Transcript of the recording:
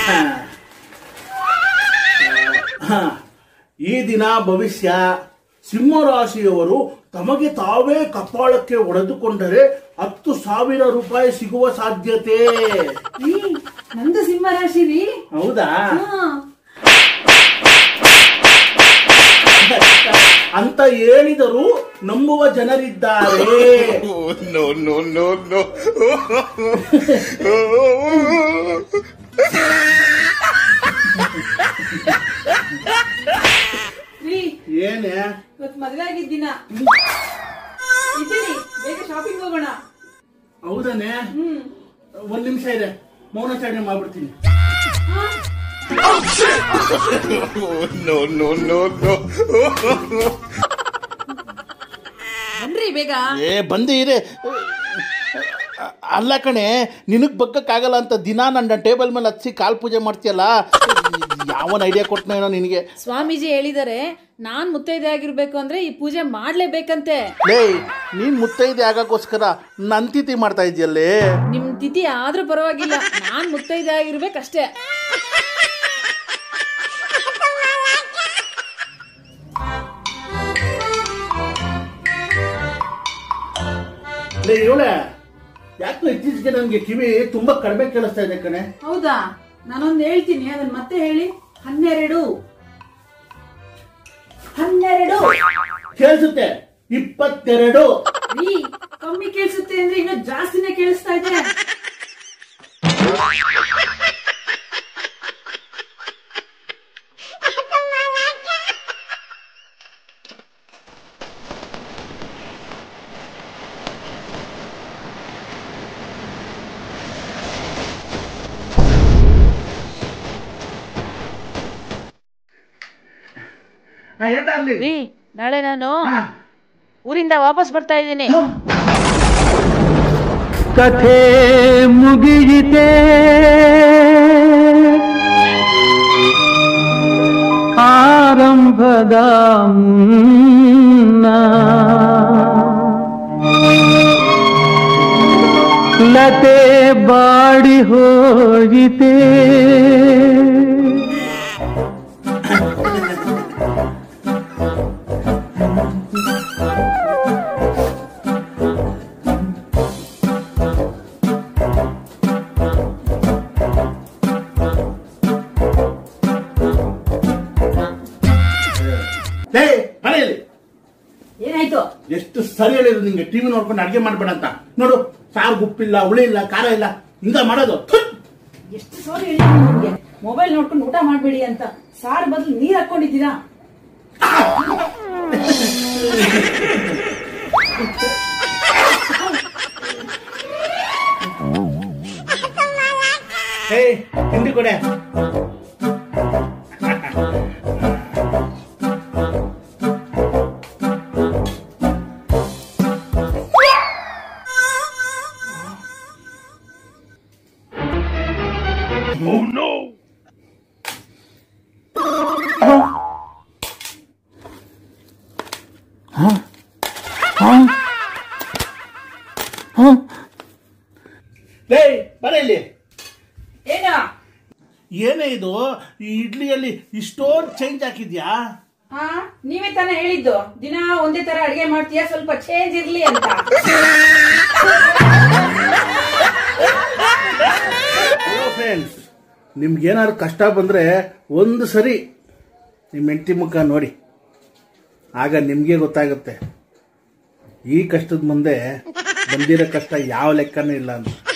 ಹ. ಈ ದಿನ ಭವಿಷ್ಯ ಸಿಂಹರಾಶಿಯವರು ತಮಗೆ ತಾವೇ ಕಪಾಳಕ್ಕೆ ಹೊಡೆದುಕೊಂಡರೆ ಹತ್ತು ಸಾವಿರ ರೂಪಾಯಿ ಸಿಗುವ ಸಾಧ್ಯತೆ ರೀ ನಂದು ಸಿಂಹ ರಾಶಿ ರೀ ಹೌದಾ ಹಾ ಅಂತ ಹೇಳಿದರೂ ನಂಬುವ ಜನರಿದ್ದಾರೆ Oh, no, no, no, no. ರೀ ಏನೇ ಇವತ್ತು ಮದುವೆ ಆಗಿದ್ದ ದಿನ ಇದ್ದೀನಿ ಬೇಗ ಶಾಪಿಂಗ್ ಹೋಗೋಣ ಹೌದಾನೆ ಹ್ಮ್ ಒಂದ್ ನಿಮಿಷ ಇದೆ ಮೌನಾಚರಣೆ ಮಾಡ್ಬಿಡ್ತೀನಿ Oh, no, no, no, no. ಬನ್ರಿ ಬೇಗ ಏ ಬಂದು ಇರೆ ಅಲ್ಲ ಕಣೆ ನಿನಗೆ ಬಗ್ಗಕ್ಕಾಗಲ್ಲ ಅಂತ ದಿನ ನನ್ನ ಟೇಬಲ್ ಮೇಲೆ ಹಚ್ಚಿ ಕಾಲು ಪೂಜೆ ಮಾಡ್ತೀಯಲ್ಲ ಯಾವನ್ ಐಡಿಯಾ ಕೊಟ್ಟನೇನೋ ನಿನಗೆ ಸ್ವಾಮೀಜಿ ಹೇಳಿದ್ದಾರೆ ನಾನ್ ಮುತ್ತೈದೆ ಆಗಿರ್ಬೇಕು ಅಂದ್ರೆ ಈ ಪೂಜೆ ಮಾಡ್ಲೇಬೇಕಂತೆ ಲೇ ನೀನು ಮುತ್ತೈದೆ ಆಗಕ್ಕೋಸ್ಕರ ನನ್ನ ತಿಥಿ ಮಾಡ್ತಾ ಇದೆಯಲ್ಲೇ ನಿಮ್ ತಿಥಿ ಆದ್ರೂ ಪರವಾಗಿಲ್ಲ ನಾನ್ ಮುತ್ತೈದೆ ಆಗಿರ್ಬೇಕಷ್ಟೇ ಲೇ ಇವಳೆ ಯಾಕೋ ಇತ್ತೀಚೆಗೆ ನನಗೆ ಕಿವಿ ತುಂಬಾ ಕಡಿಮೆ ಕೇಳಿಸ್ತಾ ಇದೆ ಕಣೆ ಹೌದಾ ನಾನೊಂದು ಹೇಳ್ತೀನಿ ಅದನ್ನ ಮತ್ತೆ ಹೇಳಿ ಹನ್ನೆರಡು ಹನ್ನೆರಡು ಕೇಳಿಸುತ್ತೆ ಇಪ್ಪತ್ತೆರಡು ರೀ ಕಮ್ಮಿ ಕೇಳಿಸುತ್ತೆ ಅಂದ್ರೆ ಇನ್ನೂ ಜಾಸ್ತಿನೇ ಕೇಳಿಸ್ತಾ ಇದೆ ಹಾ, ಏನಾಗ್ಲಿ? ರೀ ನಾಳೆ ನಾನು ಊರಿಂದ ವಾಪಸ್ ಬರ್ತಾ ಇದ್ದೀನಿ ಕಥೆ ಮುಗಿಯಿತೆ ಆರಂಭದ ಮುನ್ನ ಲತೆ ಬಾಡಿ ಹೋಯಿತೆ ಲೇ ಮನೆಯಲ್ಲಿ ಏನಾಯ್ತು ಎಷ್ಟು ಸರಿ ಹೇಳಿದ್ರು ನಿಂಗೆ ಟಿವಿ ನೋಡ್ಕೊಂಡು ಅಡ್ಗೆ ಮಾಡ್ಬೇಡ ಅಂತ ನೋಡು ಸಾರು ಗುಪ್ಪಿಲ್ಲ ಹುಳಿ ಇಲ್ಲ ಖಾರ ಇಲ್ಲ ಹಿಂಗ ಮಾಡೋದು ಥು! ಎಷ್ಟು ಸಾರಿ ಹೇಳಿದ್ದೀನಿ ನಿಮ್ಗೆ ಮೊಬೈಲ್ ನೋಡ್ಕೊಂಡು ಊಟ ಮಾಡ್ಬೇಡಿ ಅಂತ ಸಾರ್ ಬದಲು ನೀರ್ ಹಾಕೊಂಡಿದ್ದೀರಾ ಹೇ ತಿಂಡಿ ಕೊಡೆ ಲೇ ಬರ ಇಲ್ಲಿ ಏನ ಏನೇ ಇದು ಈ ಇಡ್ಲಿಯಲ್ಲಿ ಇಷ್ಟೊಂದು ಚೇಂಜ್ ಹಾಕಿದ್ಯಾ ಹಾ ನೀವೇ ತಾನೇ ಹೇಳಿದ್ದು ದಿನ ಒಂದೇ ತರ ಅಡಿಗೆ ಮಾಡ್ತೀಯಾ ಸ್ವಲ್ಪ ಚೇಂಜ್ ಇರ್ಲಿ ಅಂತ ಹಲೋ ಫ್ರೆಂಡ್ಸ್ ನಿಮ್ಗೇನಾದ್ರು ಕಷ್ಟ ಬಂದರೆ ಒಂದು ಸರಿ ನಿಮ್ಮ ಹೆಂಡತಿ ಮುಖ ನೋಡಿ ಆಗ ನಿಮಗೆ ಗೊತ್ತಾಗುತ್ತೆ ಈ ಕಷ್ಟದ ಮುಂದೆ ಬಂದಿರೋ ಕಷ್ಟ ಯಾವ ಲೆಕ್ಕನೂ ಇಲ್ಲ ಅಂತ